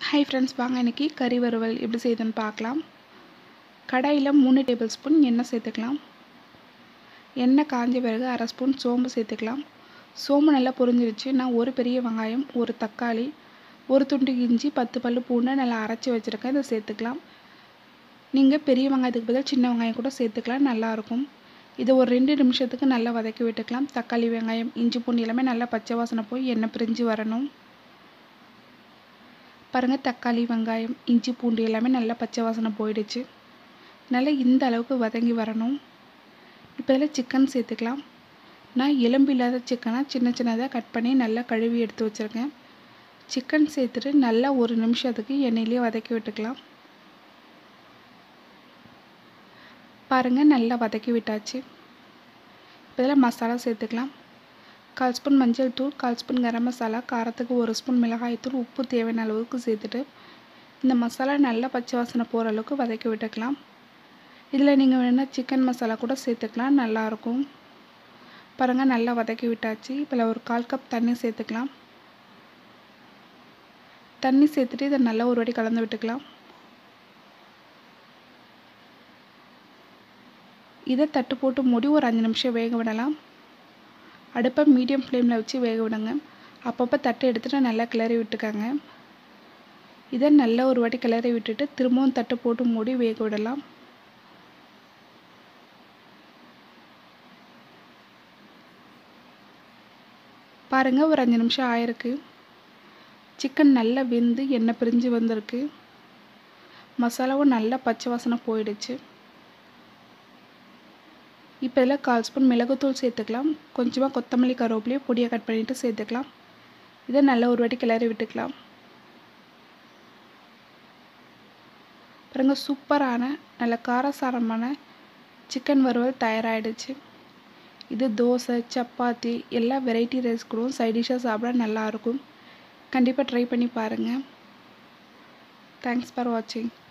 hi friends வாங்க இன்றைக்கி கறி வறுவல் எப்படி செய்யுதுன்னு பார்க்கலாம் கடாயில் மூணு டேபிள் ஸ்பூன் எண்ணெய் சேர்த்துக்கலாம் எண்ணெய் காஞ்ச பிறகு அரை ஸ்பூன் சோம்பு சேர்த்துக்கலாம் சோம்பு நல்லா பொரிஞ்சிருச்சு நான் ஒரு பெரிய வெங்காயம் ஒரு தக்காளி ஒரு துண்டு இஞ்சி பத்து பல் பூண்டை நல்லா அரைச்சி வச்சுருக்கேன் இதை சேர்த்துக்கலாம் நீங்கள் பெரிய வெங்காயத்துக்கு பதில் சின்ன வெங்காயம் கூட சேர்த்துக்கலாம் நல்லாயிருக்கும் இதை ஒரு ரெண்டு நிமிஷத்துக்கு நல்லா வதக்கி விட்டுக்கலாம் தக்காளி வெங்காயம் இஞ்சி பூண்டு எல்லாமே நல்லா பச்சை வாசனை போய் எண்ணெய் பிரிஞ்சு வரணும் பாருங்கள் தக்காளி வெங்காயம் இஞ்சி பூண்டு எல்லாமே நல்லா பச்சை வாசனை போயிடுச்சு நல்லா இந்த அளவுக்கு வதங்கி வரணும் இப்போ இதில் சிக்கன் சேர்த்துக்கலாம் நான் எலும்பு இல்லாத சிக்கனை சின்ன சின்னதாக கட் பண்ணி நல்லா கழுவி எடுத்து வச்சுருக்கேன் சிக்கன் சேர்த்துட்டு நல்லா ஒரு நிமிஷத்துக்கு எண்ணெயிலே வதக்கி விட்டுக்கலாம் பாருங்கள் நல்லா வதக்கி விட்டாச்சு இப்போ இதில் மசாலா சேர்த்துக்கலாம் கால் ஸ்பூன் மஞ்சள் தூள் கால் ஸ்பூன் கரம் மசாலா காரத்துக்கு ஒரு ஸ்பூன் மிளகாய் தூள் உப்பு தேவையான அளவுக்கு சேர்த்துட்டு இந்த மசாலா நல்லா பச்சை வாசனை போகிற அளவுக்கு வதக்கி விட்டுக்கலாம் இதில் நீங்கள் வேணால் சிக்கன் மசாலா கூட சேர்த்துக்கலாம் நல்லாயிருக்கும் பாருங்கள் நல்லா வதக்கி விட்டாச்சு இப்போ ஒரு கால் கப் தண்ணி சேர்த்துக்கலாம் தண்ணி சேர்த்துட்டு இதை நல்லா ஒரு வாட்டி கலந்து விட்டுக்கலாம் இதை தட்டு போட்டு மூடி ஒரு அஞ்சு நிமிஷம் வேக விடலாம் அடுப்பை மீடியம் ஃப்ளேமில் வச்சு வேக விடுங்க அப்பப்போ தட்டை எடுத்துகிட்டு நல்லா கிளறி விட்டுக்கோங்க இதை நல்லா ஒரு வாட்டி கிளறி விட்டுட்டு திரும்பவும் தட்டு போட்டு மூடி வேக விடலாம் பாருங்கள் ஒரு அஞ்சு நிமிஷம் ஆயிருக்கு சிக்கன் நல்லா வெந்து எண்ணெய் பிரிஞ்சு வந்திருக்கு மசாலாவும் நல்லா பச்சை வாசனை போயிடுச்சு இப்போ இதில் கால் ஸ்பூன் மிளகுத்தூள் சேர்த்துக்கலாம் கொஞ்சமாக கொத்தமல்லி கருவேப்பிலையும் பொடியை கட் பண்ணிவிட்டு சேர்த்துக்கலாம் இதை நல்லா ஒரு வாட்டி கிளறி விட்டுக்கலாம் பாருங்க சூப்பரான நல்ல காரசாரமான சிக்கன் வறுவல் தயாராகிடுச்சு இது தோசை சப்பாத்தி எல்லா வெரைட்டி ரைஸ் கூட சைடிஷாக சாப்பிட நல்லாயிருக்கும் கண்டிப்பாக ட்ரை பண்ணி பாருங்கள் தேங்க்ஸ் ஃபார் வாட்சிங்